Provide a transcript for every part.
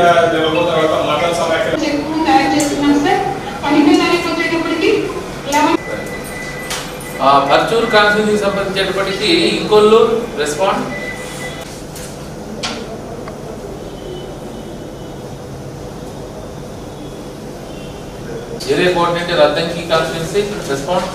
జరగబోతున్న తర్వాత మండల సమాఖ్య ఎక్కువ తయారు చేస్తున్నాం సార్ పన్నెండో తారీఖు వచ్చేటప్పటికి లెవెన్ ఆ, పర్చూర్ కాన్స్టిట్యూన్సీకి సంబంధించినప్పటికీ Inkollu respond area coordinator Addanki constituency respond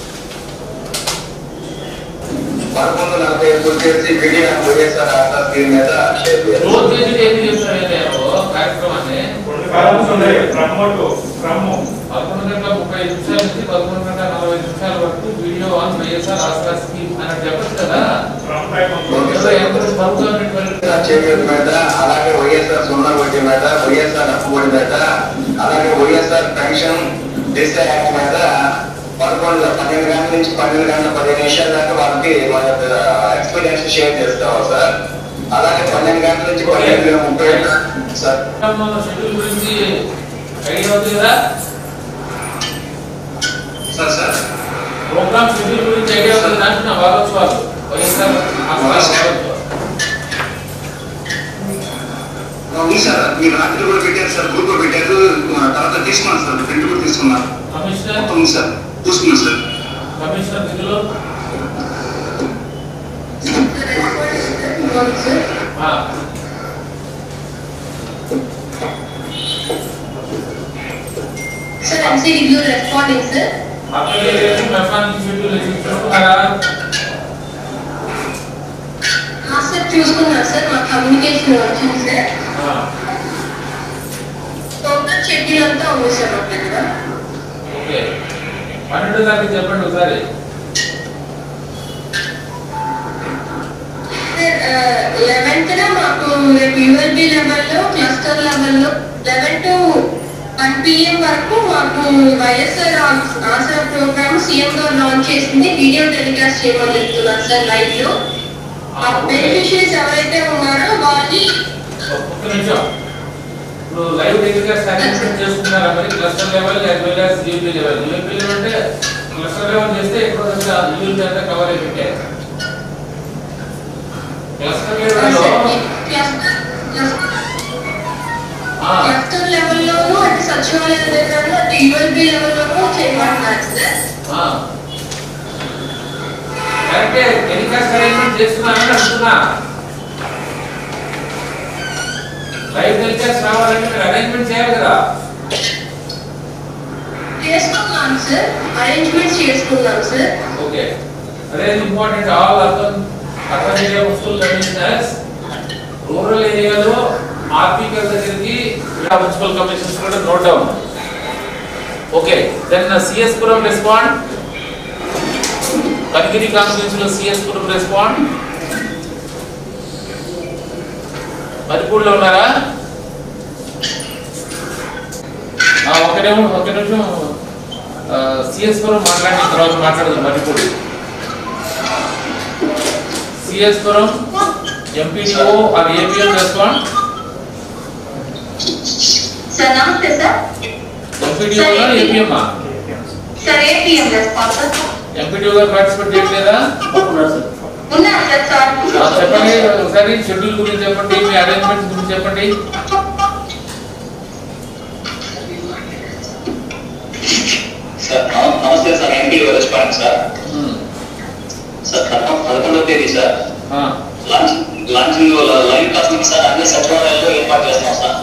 పదకొండు నలభై ఐదు వచ్చేసి మీడియా వైఎస్ఆర్ ఆధార్ దీని మీద షేర్ చేయాలి రోజు చేసి ఏది చేస్తున్నావు కార్యక్రమాన్ని కొన్ని కాలమ్స్ ఉన్నాయి బ్రహ్మటు బ్రహ్మం పదకొండు గంటల ముప్పై ఐదు నిమిషాల నుంచి పదకొండు గంటల నలభై ఐదు నిమిషాల వరకు వీడియో ఆన్ వైఎస్ఆర్ ఆస్కా స్కీమ్ అని చెప్పచ్చు కదా బ్రహ్మ టైప్ ఉంది. ఏదో ఎంత ప్రభుత్వం చేయూత మీద అలాగే వైఎస్ఆర్ సున్నా వడ్డీ మీద వైఎస్ఆర్ అప్పుబడి మీద అలాగే వైఎస్ఆర్ పెన్షన్ దిశ యాక్ట్ మీద పదకొండు పన్నెండు గంటల నుంచి పన్నెండు గంటల పదిహేను నిమిషాల దాకా వాళ్ళకి మన ఎక్స్పీరియన్స్ షేర్ చేస్తాం సార్ అలాగే పన్నెండు గంటల నుంచి పన్నెండు ముప్పై సార్ షెడ్యూల్ గురించి ఐడియా అవుతుంది కదా సార్ సార్ ప్రోగ్రామ్ షెడ్యూల్ గురించి ఐడియా అవుతుంది అంటున్నా వారోత్సవాలు వైఎస్ఆర్ ఆస్కా వారోత్సవాలు అవును సార్ మీరు రాత్రి కూడా పెట్టారు సార్ గ్రూప్ లో పెట్టారు ఆ తర్వాత తీసుకున్నాను సార్ ప్రింట్ కూడా తీసుకున్నాను కమిషనర్ మొత్తం ఉంది సార్ చూసుకున్నాను సార్ కమిషనర్ నిధులు ఆ, Sir, I'm saying you responding, sir. Application mechanic schedule ఇచ్చుకుంటున్నారా ఆ సార్ చూసుకున్నారు సార్ మా కమ్యూనికేషన్ వచ్చింది సార్ ఆ, టోటల్ షెడ్యూల్ అంతా ఉంది సార్ మా దగ్గర ఓకే పన్నెండు తారీఖు చెప్పండి ఒకసారి సార్ లెవెన్త్ మాకు రేపు యూఎల్బి లెవెల్లో క్లస్టర్ లెవెల్లో లెవెన్ టు వన్ పిఎం వరకు మాకు వైఎస్ఆర్ ఆసరా ప్రోగ్రామ్ సీఎం గారు లాంచ్ చేసింది వీడియో టెలికాస్ట్ చేయమని చెప్తున్నారు సార్ లైవ్ లో ఆ బెనిఫిషరీస్ ఎవరైతే ఉన్నారో వాళ్ళని ఒక్క నిమిషం ఇప్పుడు లైవ్ టెలికాస్ట్ అరేంజ్మెంట్ చేసుకున్నారా మరి cluster level as well as UP level UP level అంటే క్లస్టర్ లెవెల్ చేస్తే ఎక్కువ యూపీ అంతా కవర్ అయిపోయాయి క్లస్టర్ లెవెల్లో ఆ, క్లస్టర్ లెవెల్లోనూ అంటే సచివాలయ లెవెల్లో అంటే యూఎల్బి లెవెల్లోనూ చేయమంటున్నారు సార్ ఆ. కరెక్టే టెలికాస్ట్ అరేంజ్మెంట్ చేస్తున్నానని అంటున్నా లైవ్ టెలికాస్ట్ రావాలంటే మీరు అరేంజ్మెంట్ చేయాలి కదా చేసుకున్నాం సార్ అరేంజ్మెంట్స్ చేసుకున్నాం సార్ ఓకే అదే important all urban urban area municipal commissioners rural ఏరియాలో ఆర్పికల్ దగ్గరికి మున్సిపల్ కమిషనర్స్ కూడా note down okay then CS Puram respond Kanigiri కాన్స్టిట్యూన్సీలో సిఎస్ పురం రెస్పాండ్ మరిపూడిలో ఉన్నారా ఆ, ఒక నిమిషం ఒక నిమిషం సిఎస్ పురం మాట్లాడిన తర్వాత మాట్లాడదు Maripudi CS Puram MPDO or APM respond sir నమస్తే సార్ ఎంపీడీఓ ఏపీఎమ్మా sir APM response sir MPDO గారు పార్టిసిపేట్ చేయట్లేదా ఉన్నారు సార్ సార్ ఆ, చెప్పండి ఒకసారి షెడ్యూల్ గురించి చెప్పండి మీ అరేంజ్మెంట్స్ గురించి చెప్పండి సార్ నమ- నమస్తే sir MP respond sir um, sir పదకొ- పదకొండవ తేదీ సార్ ఆ, లాంచ్ లాంచింగ్ లైవ్ క్లాసింగ్ సార్ అన్ని సచివాలయాల్లో ఏర్పాటు చేస్తాం సార్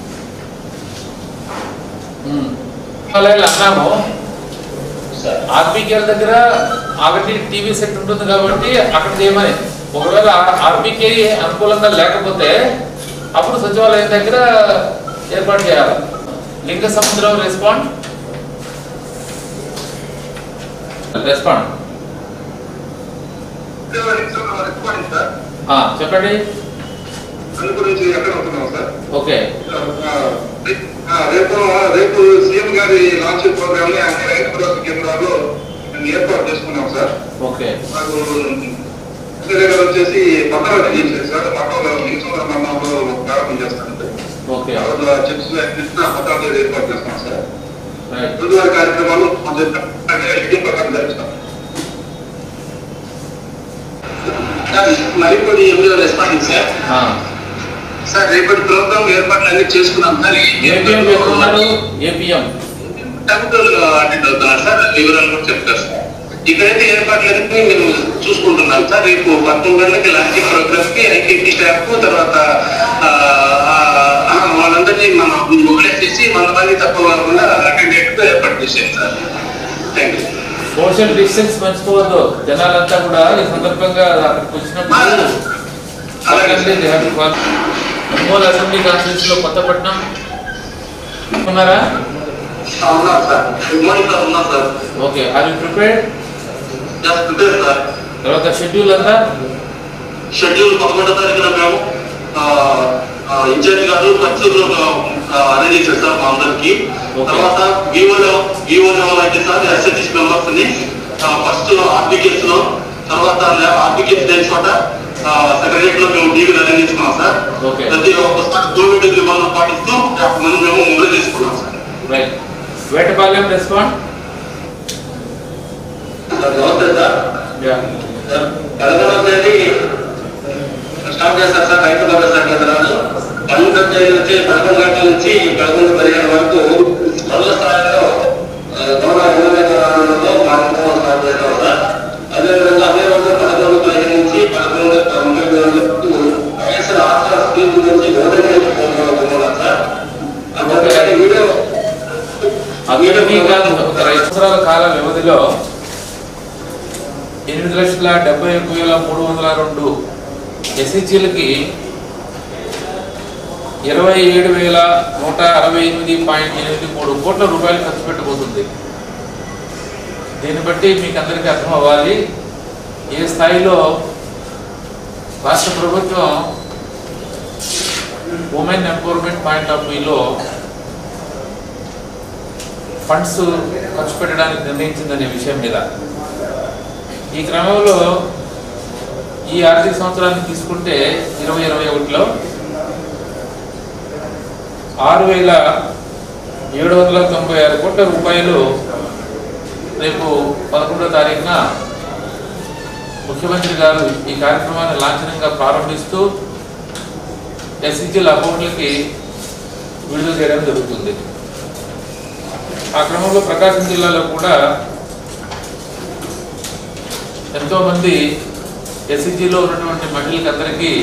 ఉమ్. అలాగే అన్నాము సార్ ఆర్బీకేల దగ్గర ఆల్రెడీ టీవీ సెట్ ఉంటుంది కాబట్టి అక్కడ చేయమని ఒకవేళ ఆర్బీకే అనుకూలంగా లేకపోతే అప్పుడు సచివాలయం దగ్గర ఏర్పాటు చేయాలి లింగ సముద్రం రెస్పాండ్ రెస్పాండ్ రెస్పాండ్ సార్ ఆ, చెప్పండి దాని గురించి ఎక్కడ ఉంటున్నాం సార్ ఓకే ఆ, రేపు రేపు సీఎం గారి లాంచ్ ప్రోగ్రామ్ ని అన్ని రైతు భరోసా కేంద్రాల్లో మేము ఏర్పాటు చేసుకున్నాం సార్ ఓకే మాకు ఎమ్మెల్యే గారు వచ్చేసి పట్టణ చేశారు సార్ పట్టణంలో నిల్చున్న మండలంలో ప్రారంభం చేస్తాను సార్ ఓకే తర్వాత చిప్స్ పట్టాలు ఏర్పాటు చేస్తాం సార్ రైట్ రోజువారీ కార్యక్రమాలు కొంచెం షెడ్యూల్ ప్రకారం జరుపుతాం మరికొన్ని ఎనిమిదో రెస్పాండింగ్ సార్ ఆ, సార్ రేపటి ప్రోగ్రామ్ ఏర్పాట్లు అన్ని చేసుకున్నాం సార్ ఏపీఎం పెట్టుకున్నారు ఏపీఎం టెంపుల్ అటెండ్ అవుతున్నారు సార్ వివరాలు కూడా చెప్తారు సార్ ఇక్కడైతే ఏర్పాట్లన్నీ మేము చూసుకుంటున్నాం సార్ రేపు పంతొమ్మిది గంటలకి లాంచింగ్ ప్రోగ్రామ్ కి ఐటీపీ స్టాఫ్ తర్వాత ఆ, ఆ, ఆ, వాళ్ళందరినీ మనం మొబిలైజ్ చేసి మన పని తక్కువ కాకుండా అటెండ్ అయ్యేట్టు ఏర్పాటు చేసాం sir thank you social distance పంచుకోవద్దు జనాలంతా కూడా ఈ సందర్భంగా అక్కడికి వచ్చినప్పుడు అలాగే సార్. ఒంగోలు అసెంబ్లీ కాన్స్టిట్యూన్స్ లో కొత్తపట్నం ఉన్నారా ఉన్నాం సార్ గుడ్ మార్నింగ్ సార్ ఉన్నాం sir okay are you prepared just prepare sir తర్వాత షెడ్యూల్ అంతా షెడ్యూల్ పదకొండో తారీఖున మేము ఆ, ఆ, ఇన్ఛార్జ్ గారు ఖర్చులో అరేంజ్ చేశారు సార్ మా అందరికి Okay. తర్వాత వివోలో వివో లెవెల్ అయితే సార్ ఎస్ఎస్ఎస్ మెంబర్స్ ని ఫస్ట్ ఆర్బికేస్ లో తర్వాత ఆర్బికేస్ దేని చోట సెక్రటరియట్ లో మేము టీవీలు అరేంజ్ చేసుకున్నాం సార్ Okay. ప్రతి ఒక్కసారి కోవిడ్ నిబంధనలు పాటిస్తూ యాభై మంది మేము మొబైల్ చేసుకున్నాం sir right Vetapalem respond sir నమస్తే సార్ సార్, పదకొండవ తేదీ స్టార్ట్ చేస్తారు సార్ రైతు భరోసా కేంద్రాలు పన్నెండు తేదీ నుంచి పదకొండు గంటల నుంచి పదకొండు పదిహేను వరకు మండల స్థాయిలో ఆ, గౌరవ ఎమ్మెల్యేలో కార్యక్రమం స్టార్ట్ చేస్తాం సార్ అదేవిధంగా అదే రోజు పదకొండు పదిహేను నుంచి పదకొండు తొంభై వరకు వైఎస్ఆర్ ఆసరా స్కీమ్ గురించి ఓటర్ పోతున్నాం సార్ అదే వీడియో అందరికీ కాదు ఒక ఐదు సంవత్సరాల కాల వ్యవధిలో ఎనిమిది లక్షల డెబ్బై ఒక్క వేల మూడు వందల రెండు ఎస్హెచ్లకి ఇరవై ఏడు వేల నూట అరవై ఎనిమిది పాయింట్ ఎనిమిది మూడు కోట్ల రూపాయలు ఖర్చు పెట్టబోతుంది దీన్ని బట్టి మీకు అందరికీ అర్థం అవ్వాలి ఏ స్థాయిలో రాష్ట్ర ప్రభుత్వం ఉమెన్ ఎంపవర్మెంట్ పాయింట్ ఆఫ్ వ్యూలో ఫండ్స్ ఖర్చు పెట్టడానికి నిర్ణయించిందనే విషయం మీద ఈ క్రమంలో ఈ ఆర్థిక సంవత్సరాన్ని తీసుకుంటే ఇరవై ఇరవై ఒకటిలో ఆరు వేల ఏడు వందల తొంభై ఆరు కోట్ల రూపాయలు రేపు పదకొండో తారీఖున ముఖ్యమంత్రి గారు ఈ కార్యక్రమాన్ని లాంఛనంగా ప్రారంభిస్తూ ఎస్సీజీల అకౌంట్లకి విడుదల చేయడం జరుగుతుంది ఆ క్రమంలో ప్రకాశం జిల్లాలో కూడా ఎంతో మంది ఎస్సీజీలో ఉన్నటువంటి మహిళలకు అందరికీ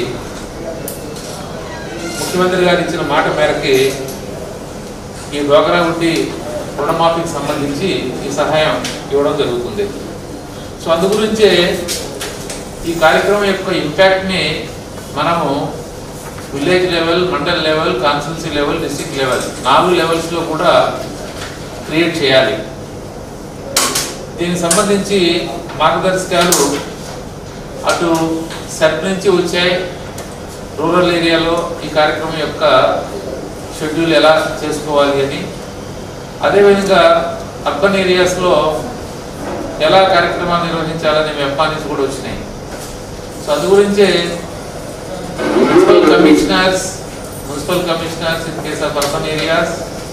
ముఖ్యమంత్రి గారు ఇచ్చిన మాట మేరకి ఈ డోగరా వడ్డీ రుణమాఫీకి సంబంధించి ఈ సహాయం ఇవ్వడం జరుగుతుంది సో అందు గురించే ఈ కార్యక్రమం యొక్క ఇంపాక్ట్ని మనము village level mandal level constituency level district level నాలుగు లెవెల్స్లో కూడా క్రియేట్ చేయాలి దీనికి సంబంధించి మార్గదర్శకాలు అటు సెట్ నుంచి వచ్చే రూరల్ ఏరియాలో ఈ కార్యక్రమం యొక్క షెడ్యూల్ ఎలా చేసుకోవాలి అని అదేవిధంగా అర్బన్ ఏరియాస్లో ఎలా కార్యక్రమాలు నిర్వహించాలని వెబ్పానిస్ కూడా వచ్చినాయి సో అందు గురించే municipal commissioners municipal commissioners in case of urban areas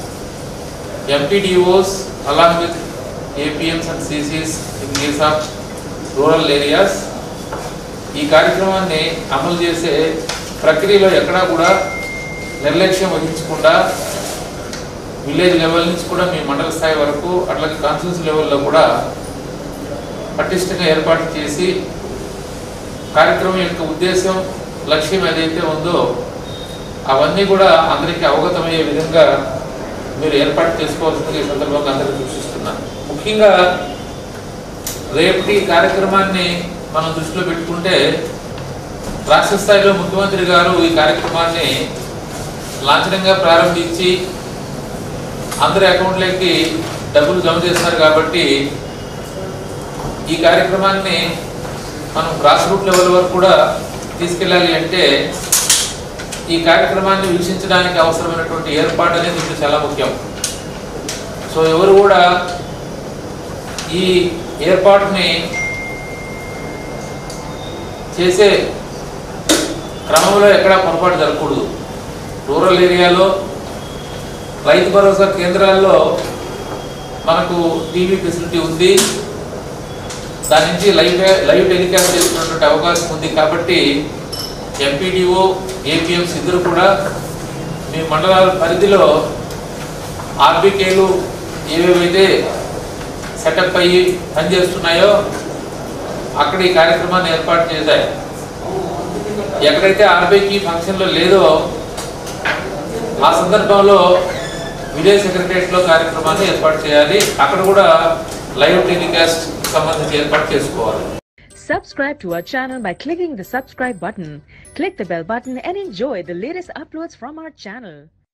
MPDOs along with APMs and CCs in case of rural areas ఈ కార్యక్రమాన్ని అమలు చేసే ప్రక్రియలో ఎక్కడా కూడా నిర్లక్ష్యం వహించకుండా విలేజ్ లెవెల్ నుంచి కూడా మీ మండల స్థాయి వరకు అట్లాగే కాన్స్టిట్యూన్సీ లెవెల్లో కూడా పటిష్టంగా ఏర్పాటు చేసి కార్యక్రమం యొక్క ఉద్దేశం లక్ష్యం ఏదైతే ఉందో అవన్నీ కూడా అందరికీ అవగతమయ్యే విధంగా మీరు ఏర్పాటు చేసుకోవాల్సిందిగా ఈ సందర్భంగా అందరికీ సూచిస్తున్నాను ముఖ్యంగా రేపటి కార్యక్రమాన్ని మనం దృష్టిలో పెట్టుకుంటే రాష్ట్ర స్థాయిలో ముఖ్యమంత్రి గారు ఈ కార్యక్రమాన్ని లాంఛనంగా ప్రారంభించి అందరి అకౌంట్లోకి డబ్బులు జమ చేస్తారు కాబట్టి ఈ కార్యక్రమాన్ని మనం గ్రాస్ రూట్ లెవెల్ వరకు కూడా తీసుకెళ్ళాలి అంటే ఈ కార్యక్రమాన్ని వీక్షించడానికి అవసరమైనటువంటి ఏర్పాటు అనేది ఇప్పుడు చాలా ముఖ్యం సో ఎవరు కూడా ఈ ఏర్పాటుని చేసే క్రమంలో ఎక్కడా పొరపాటు జరగకూడదు రూరల్ ఏరియాలో రైతు భరోసా కేంద్రాల్లో మనకు టీవీ ఫెసిలిటీ ఉంది దాని నుంచి లైవ్ లైవ్ టెలికాస్ట్ చేసుకున్నటువంటి అవకాశం ఉంది కాబట్టి ఎంపీడీఓ ఏపీఎంస్ ఇద్దరు కూడా మీ మండలాల పరిధిలో ఆర్బీకేలు ఏవేవైతే సెటప్ అయ్యి పనిచేస్తున్నాయో అక్కడ ఈ కార్యక్రమాన్ని ఏర్పాటు చేశాయి ఎక్కడైతే ఆర్బీకి ఫంక్షన్లో లేదో ఆ సందర్భంలో విలేజ్ సెక్రటరియట్లో కార్యక్రమాన్ని ఏర్పాటు చేయాలి అక్కడ కూడా లైవ్ టెలికాస్ట్ సంబంధించి ఏర్పాటు చేసుకోవాలి Subscribe to our channel by clicking the subscribe button. Click the bell button and enjoy the latest uploads from our channel.